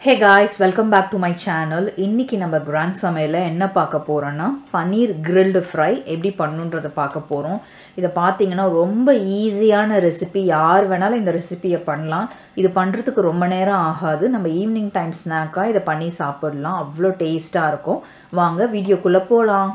hey guys welcome back to my channel இன்னைக்கு நம்ம grand சமையலில் என்ன பார்க்க போகிறோன்னா பன்னீர் கிரில்டு ஃப்ரை எப்படி பண்ணுன்றதை பார்க்க போகிறோம் இதை பார்த்தீங்கன்னா ரொம்ப ஈஸியான ரெசிபி யார் வேணாலும் இந்த ரெசிபியை பண்ணலாம் இது பண்ணுறதுக்கு ரொம்ப நேரம் ஆகாது நம்ம ஈவினிங் டைம் ஸ்நாக்காக இதை பண்ணி சாப்பிடலாம் அவ்வளோ டேஸ்ட்டாக இருக்கும் வாங்க வீடியோக்குள்ளே போகலாம்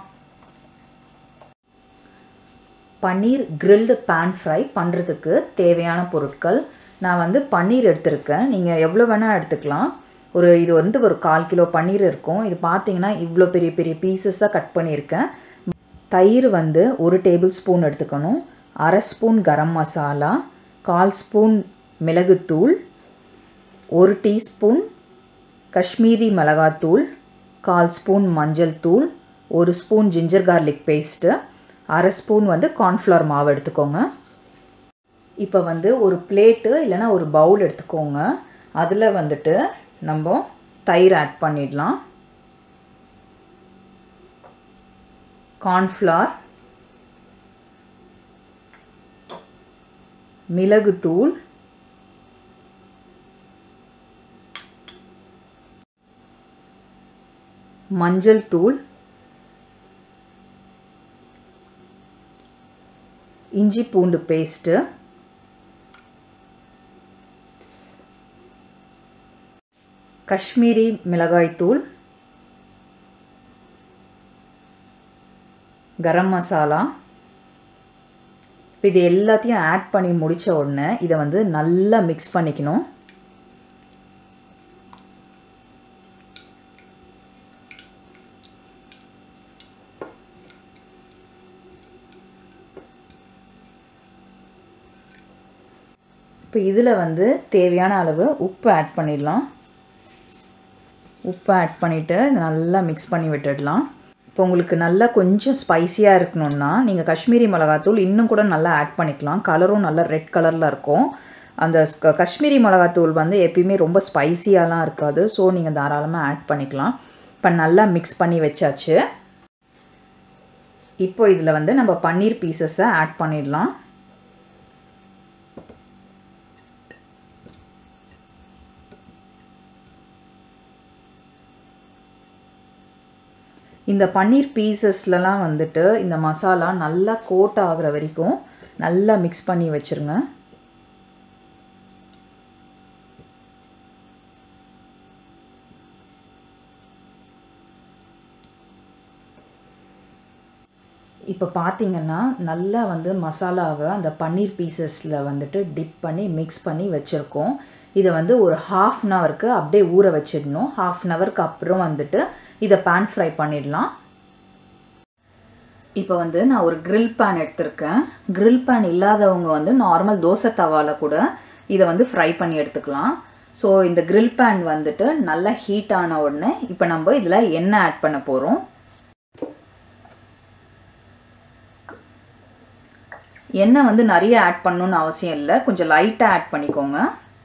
பன்னீர் கிரில்டு பேன் ஃப்ரை பண்ணுறதுக்கு தேவையான பொருட்கள் நான் வந்து பன்னீர் எடுத்திருக்கேன் நீங்கள் எவ்வளோ வேணால் எடுத்துக்கலாம் ஒரு இது வந்து ஒரு கால் கிலோ பன்னீர் இருக்கும் இது பார்த்தீங்கன்னா இவ்வளோ பெரிய பெரிய பீசஸாக கட் பண்ணியிருக்கேன் தயிர் வந்து ஒரு டேபிள் ஸ்பூன் எடுத்துக்கணும் அரை ஸ்பூன் கரம் மசாலா கால் ஸ்பூன் மிளகுத்தூள் ஒரு டீஸ்பூன் காஷ்மீரி மிளகாத்தூள் கால் ஸ்பூன் மஞ்சள் தூள் ஒரு ஸ்பூன் ஜிஞ்சர் கார்லிக் பேஸ்ட்டு அரை ஸ்பூன் வந்து கார்ன்ஃப்ளவர் மாவு எடுத்துக்கோங்க இப்போ வந்து ஒரு பிளேட்டு இல்லைனா ஒரு பவுல் எடுத்துக்கோங்க அதில் வந்துட்டு நம்ம தயிர் ஆட் பண்ணிடலாம் கார்ன்ஃப்ளவர் மிளகுத்தூள் மஞ்சள் தூள் இஞ்சி பூண்டு பேஸ்ட்டு காஷ்மீரி மிளகாய்த்தூள் கரம் மசாலா இப்போ இது எல்லாத்தையும் ஆட் பண்ணி முடித்த உடனே இதை வந்து நல்லா மிக்ஸ் பண்ணிக்கணும் இப்போ இதில் வந்து தேவையான அளவு உப்பு ஆட் பண்ணிடலாம் உப்பு ஆட் பண்ணிவிட்டு நல்லா மிக்ஸ் பண்ணி விட்டுடலாம் இப்போ உங்களுக்கு நல்லா கொஞ்சம் ஸ்பைஸியாக இருக்கணும்னா நீங்கள் காஷ்மீரி மிளகாத்தூள் இன்னும் கூட நல்லா ஆட் பண்ணிக்கலாம் கலரும் நல்லா ரெட் கலரில் இருக்கும் அந்த காஷ்மீரி மிளகாத்தூள் வந்து எப்பயுமே ரொம்ப ஸ்பைஸியாலாம் இருக்காது ஸோ நீங்கள் தாராளமாக ஆட் பண்ணிக்கலாம் இப்போ நல்லா மிக்ஸ் பண்ணி வச்சாச்சு இப்போ இதில் வந்து நம்ம பன்னீர் பீசஸை ஆட் பண்ணிடலாம் இந்த பன்னீர் பீசஸ்லலாம் வந்துட்டு இந்த மசாலா நல்லா கோட் ஆகிற வரைக்கும் நல்லா மிக்ஸ் பண்ணி வச்சுருங்க இப்போ பார்த்தீங்கன்னா நல்லா வந்து மசாலாவை அந்த பன்னீர் பீசஸில் வந்துட்டு டிப் பண்ணி மிக்ஸ் பண்ணி வச்சுருக்கோம் இதை வந்து ஒரு ஹாஃப் அன் ஹவருக்கு அப்படியே ஊற வச்சிடணும் ஹாஃப் அன் ஹவருக்கு அப்புறம் வந்துட்டு இதை பேன் ஃப்ரை பண்ணிடலாம் இப்போ வந்து நான் ஒரு க்ரில் பேன் எடுத்திருக்கேன் க்ரில் பேன் இல்லாதவங்க வந்து நார்மல் தோசை தவாவில் கூட இதை வந்து ஃப்ரை பண்ணி எடுத்துக்கலாம் ஸோ இந்த க்ரில் பேன் வந்துட்டு நல்லா ஹீட் ஆன உடனே இப்போ நம்ம இதில் எண்ணெய் ஆட் பண்ண போகிறோம் எண்ணெய் வந்து நிறைய ஆட் பண்ணணுன்னு அவசியம் இல்லை கொஞ்சம் லைட்டாக ஆட் பண்ணிக்கோங்க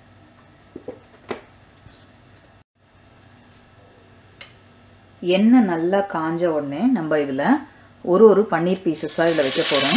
எண்ணெய் நல்லா காஞ்ச உடனே நம்ம இதில் ஒரு ஒரு பன்னீர் பீசஸாக இதில் வைக்க போகிறோம்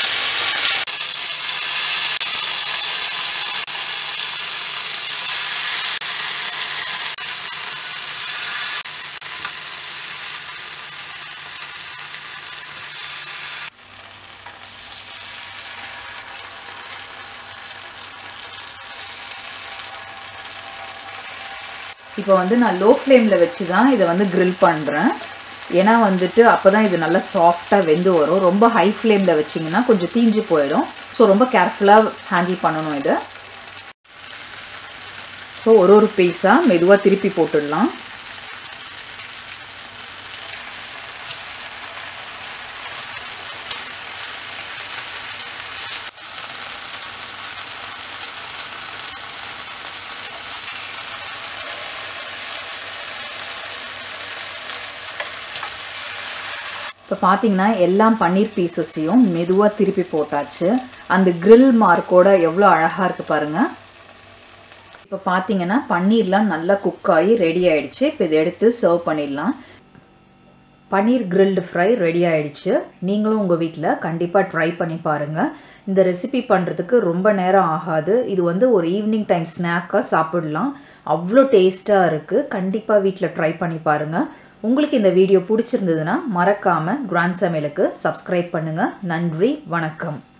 இப்போ வந்து நான் லோ ஃப்ளேமில் வச்சு தான் இதை வந்து க்ரில் பண்ணுறேன் ஏன்னா வந்துட்டு அப்போ தான் இது நல்லா சாஃப்டாக வெந்து வரும் ரொம்ப ஹை ஃப்ளேமில் வச்சிங்கன்னா கொஞ்சம் தீஞ்சு போயிடும் ஸோ ரொம்ப கேர்ஃபுல்லாக ஹேண்டில் பண்ணணும் இதை ஸோ ஒரு ஒரு பீஸாக மெதுவாக திருப்பி போட்டுடலாம் இப்போ பார்த்தீங்கன்னா எல்லாம் பன்னீர் பீசஸையும் மெதுவாக திருப்பி போட்டாச்சு அந்த கிரில் மார்க்கோட எவ்வளோ அழகாக இருக்குது பாருங்கள் இப்போ பார்த்தீங்கன்னா பன்னீர்லாம் நல்லா குக் ஆகி ரெடி ஆயிடுச்சு இப்போ இதை எடுத்து சர்வ் பண்ணிடலாம் பன்னீர் கிரில்டு ஃப்ரை ரெடி ஆயிடுச்சு நீங்களும் உங்கள் வீட்டில் கண்டிப்பாக ட்ரை பண்ணி பாருங்கள் இந்த ரெசிபி பண்ணுறதுக்கு ரொம்ப நேரம் ஆகாது இது வந்து ஒரு ஈவினிங் டைம் ஸ்நாக்காக சாப்பிடலாம் அவ்வளோ டேஸ்ட்டாக இருக்குது கண்டிப்பாக வீட்டில் ட்ரை பண்ணி பாருங்கள் உங்களுக்கு இந்த வீடியோ பிடிச்சிருந்ததுன்னா மறக்காமல் கிராண்ட் சமையலுக்கு சப்ஸ்கிரைப் பண்ணுங்கள் நன்றி வணக்கம்